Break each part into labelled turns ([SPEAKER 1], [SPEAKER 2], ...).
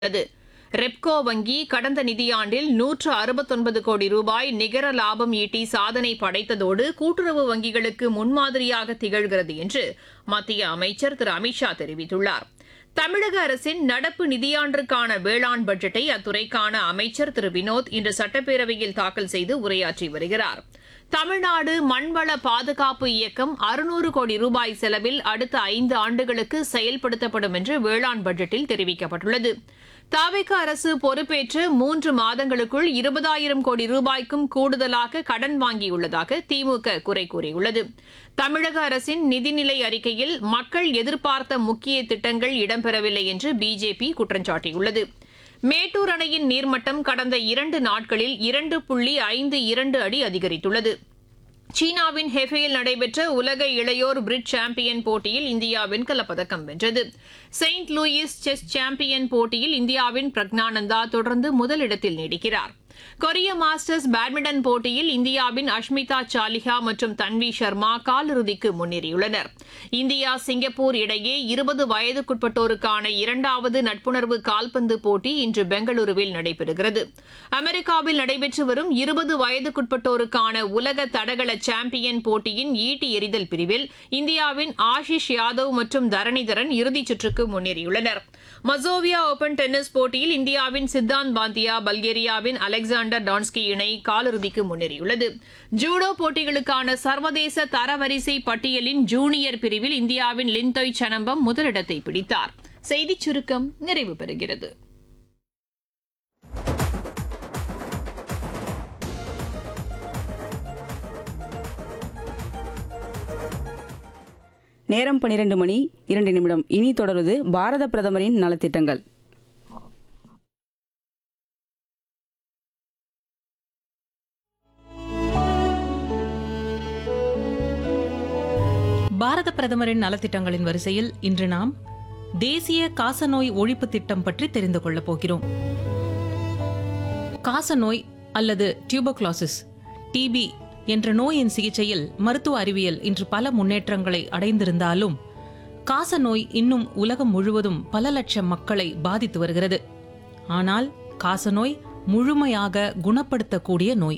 [SPEAKER 1] உள்ளது ரெப்கோ வங்கி கடந்த நிதியாண்டில் நூற்று அறுபத்தொன்பது கோடி ரூபாய் நிகர லாபம் ஈட்டி சாதனை படைத்ததோடு கூட்டுறவு வங்கிகளுக்கு முன்மாதிரியாக திகழ்கிறது என்று மத்திய அமைச்சர் திரு அமித்ஷா தெரிவித்துள்ளார் தமிழக அரசின் நடப்பு நிதியாண்டிற்கான வேளாண் பட்ஜெட்டை அத்துறைக்கான அமைச்சர் திரு வினோத் இன்று சட்டப்பேரவையில் தாக்கல் செய்து உரையாற்றி வருகிறார் தமிழ்நாடு மண்வள பாதுகாப்பு இயக்கம் அறுநூறு கோடி ரூபாய் செலவில் அடுத்த ஐந்து ஆண்டுகளுக்கு செயல்படுத்தப்படும் என்று வேளாண் பட்ஜெட்டில் தெரிவிக்கப்பட்டுள்ளது தாவேக அரசு பொறுப்பேற்று மூன்று மாதங்களுக்குள் இருபதாயிரம் கோடி ரூபாய்க்கும் கூடுதலாக கடன் வாங்கியுள்ளதாக திமுக குறை கூறியுள்ளது தமிழக அரசின் நிதிநிலை அறிக்கையில் மக்கள் எதிர்பார்த்த முக்கிய திட்டங்கள் இடம்பெறவில்லை என்று பிஜேபி குற்றம் சாட்டியுள்ளது மேட்டூர் அணையின் நீர்மட்டம் கடந்த இரண்டு நாட்களில் இரண்டு புள்ளி ஐந்து இரண்டு அடி அதிகரித்துள்ளது சீனாவின் ஹெஃபேயில் நடைபெற்ற உலக இளையோர் பிரிட் சாம்பியன் போட்டியில் இந்தியா வெண்கலப் பதக்கம் வென்றது செயின்ட் லூயிஸ் செஸ் சாம்பியன் போட்டியில் இந்தியாவின் பிரக்னானந்தா தொடர்ந்து முதலிடத்தில் நீடிக்கிறார் கொரிய மாஸ்டர்ஸ் பேட்மிண்டன் போட்டியில் இந்தியாவின் அஷ்மிதா சாலிஹா மற்றும் தன்வி சர்மா காலிறுதிக்கு முன்னேறியுள்ளனர் இந்தியா சிங்கப்பூர் இடையே இருபது வயதுக்குட்பட்டோருக்கான இரண்டாவது நட்புணர்வு கால்பந்து போட்டி இன்று பெங்களூருவில் நடைபெறுகிறது அமெரிக்காவில் நடைபெற்று வரும் இருபது வயதுக்குட்பட்டோருக்கான உலக தடகள சாம்பியன் போட்டியின் ஈட்டி எறிதல் பிரிவில் இந்தியாவின் ஆஷிஷ் யாதவ் மற்றும் தரணிதரன் இறுதிச் சுற்றுக்கு முன்னேறியுள்ளனர் மசோவியா ஓபன் டென்னிஸ் போட்டியில் இந்தியாவின் சித்தாந்த் பாந்தியா பல்கேரியாவின் அலெக்சாண்டர் டான்ஸ்கி இணை காலிறுதிக்கு முன்னேறியுள்ளது ஜூடோ போட்டிகளுக்கான சர்வதேச தரவரிசை பட்டியலின் ஜூனியர் பிரிவில் இந்தியாவின் லிந்தோய் சனம்பம் முதலிடத்தை பிடித்தார் செய்திச் சுருக்கம் நிறைவு பெறுகிறது
[SPEAKER 2] நேரம் பன்னிரண்டு மணி இரண்டு நிமிடம் இனி தொடருது பாரத பிரதமரின் நலத்திட்டங்கள்
[SPEAKER 3] பாரத பிரதமரின் நலத்திட்டங்களின் வரிசையில் இன்று நாம் தேசிய காசநோய் ஒழிப்பு திட்டம் பற்றி தெரிந்து கொள்ளப் போகிறோம் காசநோய் அல்லது டியூபோக்ளாசிஸ் டிபி என்ற நோயின் சிகிச்சையில் மருத்துவ அறிவியல் இன்று பல முன்னேற்றங்களை அடைந்திருந்தாலும் காசநோய் இன்னும் உலகம் முழுவதும் பல லட்சம் மக்களை பாதித்து வருகிறது ஆனால் காசநோய் முழுமையாக குணப்படுத்தக்கூடிய நோய்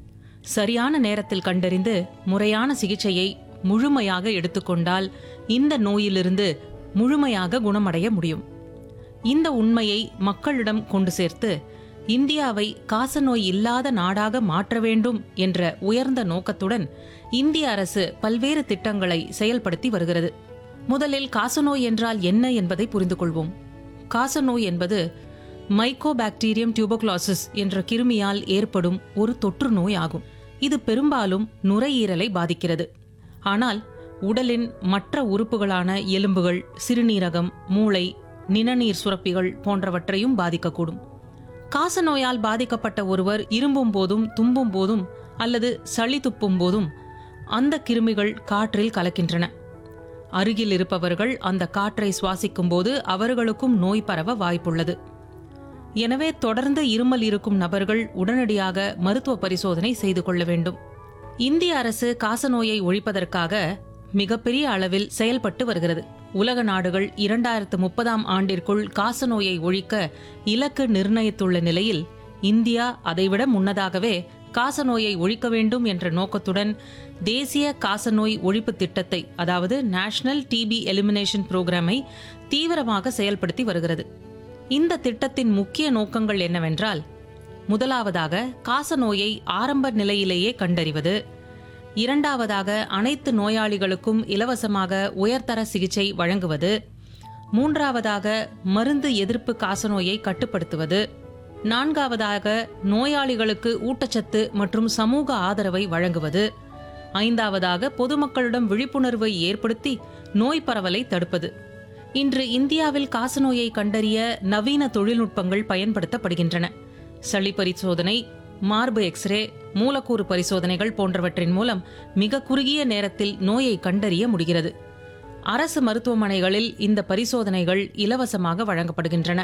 [SPEAKER 3] சரியான நேரத்தில் கண்டறிந்து முறையான சிகிச்சையை முழுமையாக எடுத்துக்கொண்டால் இந்த நோயிலிருந்து முழுமையாக குணமடைய முடியும் இந்த உண்மையை மக்களிடம் கொண்டு சேர்த்து இந்தியாவை காசநோய் இல்லாத நாடாக மாற்ற வேண்டும் என்ற உயர்ந்த நோக்கத்துடன் இந்திய அரசு பல்வேறு திட்டங்களை செயல்படுத்தி வருகிறது முதலில் காசநோய் என்றால் என்ன என்பதை புரிந்து கொள்வோம் காசநோய் என்பது மைக்கோபாக்டீரியம் டியூபோக்ளாசிஸ் என்ற கிருமியால் ஏற்படும் ஒரு தொற்று நோய் ஆகும் இது பெரும்பாலும் நுரையீரலை பாதிக்கிறது ஆனால் உடலின் மற்ற உறுப்புகளான எலும்புகள் சிறுநீரகம் மூளை நிணநீர் சுரப்பிகள் போன்றவற்றையும் பாதிக்கக்கூடும் காசநோயால் பாதிக்கப்பட்ட ஒருவர் இரும்பும் போதும் தும்பும் போதும் அல்லது சளி துப்பும் போதும் அந்த கிருமிகள் காற்றில் கலக்கின்றன அருகில் இருப்பவர்கள் அந்த காற்றை சுவாசிக்கும் போது அவர்களுக்கும் நோய் பரவ வாய்ப்புள்ளது எனவே தொடர்ந்து இருமல் இருக்கும் நபர்கள் உடனடியாக மருத்துவ பரிசோதனை செய்து கொள்ள வேண்டும் இந்திய அரசு காசநோயை ஒழிப்பதற்காக மிகப்பெரிய அளவில் செயல்பட்டு வருகிறது உலக நாடுகள் இரண்டாயிரத்து முப்பதாம் ஆண்டிற்குள் காசநோயை ஒழிக்க இலக்கு நிர்ணயித்துள்ள நிலையில் இந்தியா அதைவிட முன்னதாகவே காசநோயை ஒழிக்க வேண்டும் என்ற நோக்கத்துடன் தேசிய காசநோய் ஒழிப்பு திட்டத்தை அதாவது நேஷனல் டிபி எலிமினேஷன் புரோகிராமை தீவிரமாக செயல்படுத்தி வருகிறது இந்த திட்டத்தின் முக்கிய நோக்கங்கள் என்னவென்றால் முதலாவதாக காசநோயை ஆரம்ப நிலையிலேயே கண்டறிவது இரண்டாவதாக அனைத்து நோயாளிகளுக்கும் இலவசமாக உயர்தர சிகிச்சை வழங்குவது மூன்றாவதாக மருந்து எதிர்ப்பு காசநோயை கட்டுப்படுத்துவது நான்காவதாக நோயாளிகளுக்கு ஊட்டச்சத்து மற்றும் சமூக ஆதரவை வழங்குவது ஐந்தாவதாக பொதுமக்களிடம் விழிப்புணர்வை ஏற்படுத்தி நோய் பரவலை தடுப்பது இன்று இந்தியாவில் காசநோயை கண்டறிய நவீன தொழில்நுட்பங்கள் பயன்படுத்தப்படுகின்றன சளி பரிசோதனை மார்பு எக்ஸ்ரே மூலக்கூறு பரிசோதனைகள் போன்றவற்றின் மூலம் மிக குறுகிய நேரத்தில் நோயை கண்டறிய முடிகிறது அரசு மருத்துவமனைகளில் இந்த பரிசோதனைகள் இலவசமாக வழங்கப்படுகின்றன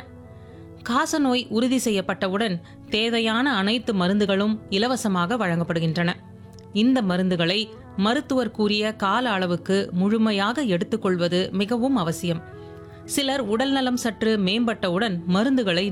[SPEAKER 3] காசநோய் உறுதி செய்யப்பட்டவுடன் தேவையான அனைத்து மருந்துகளும் இலவசமாக வழங்கப்படுகின்றன இந்த மருந்துகளை மருத்துவர் கூறிய கால அளவுக்கு முழுமையாக எடுத்துக்கொள்வது மிகவும் அவசியம் சிலர் உடல்நலம் சற்று மேம்பட்டவுடன் மருந்துகளை